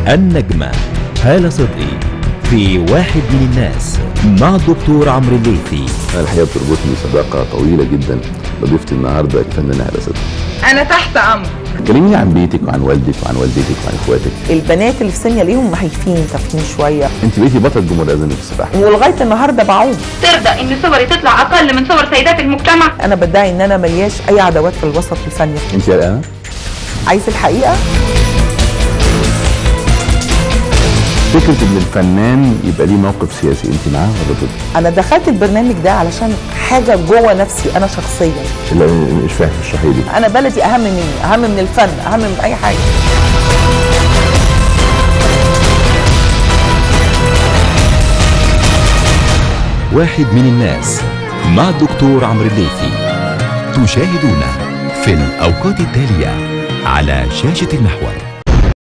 النجمة هالة صدقي في واحد من الناس مع الدكتور عمرو الليثي أنا الحقيقة بتربطني صداقة طويلة جدا بضيفتي النهاردة الفنانة هالة صدقي انا تحت امر كلميني عن بيتك وعن والدك وعن والدتك وعن اخواتك البنات اللي في سني ليهم محيفين تافهين شويه انت بقيتي بطل جمهور الاذان في السباحه ولغايه النهارده بعوم ترضى ان صوري تطلع اقل من صور سيدات المجتمع انا بدعي ان انا ملياش اي عداوات في الوسط الفني انت قلقانه عايز الحقيقه فكره ان الفنان يبقى ليه موقف سياسي انت معاه ولا ضد انا دخلت البرنامج ده علشان حاجه جوه نفسي انا شخصيا لا مش فاهم اشرحي لي انا بلدي اهم مني اهم من الفن اهم من اي حاجه واحد من الناس مع الدكتور عمرو الليثي تشاهدون في الأوقات التالية على شاشة المحور